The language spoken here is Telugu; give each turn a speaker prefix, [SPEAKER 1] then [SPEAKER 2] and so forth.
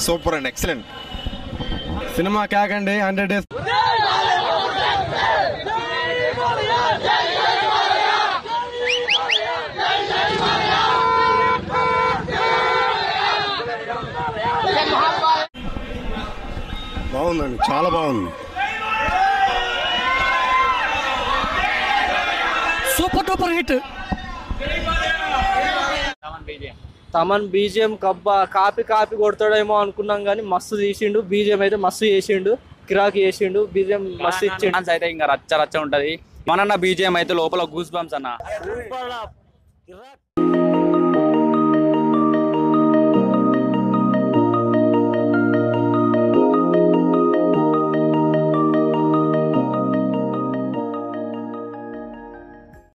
[SPEAKER 1] సూపర్ అండ్ ఎక్సలెంట్
[SPEAKER 2] సినిమా కాకండి హండ్రెడ్ డేస్
[SPEAKER 3] బాగుందండి చాలా బాగుంది
[SPEAKER 4] super duper hit
[SPEAKER 5] Thaman BGM కబ్బా కాపీ కాపీ కొడతాడేమో అనుకున్నాం కానీ మస్తు తీసిండు బీజిఎం అయితే మస్తు చేసిండు కిరాకి చేసిండు బీజిఎం మస్తు ఇచ్చిండు
[SPEAKER 6] డాన్స్ అయితే ఇంకా రచ్చ రచ్చ ఉంటది మనన్న బీజిఎం అయితే లోపల గూస్ బంప్స్ అన్న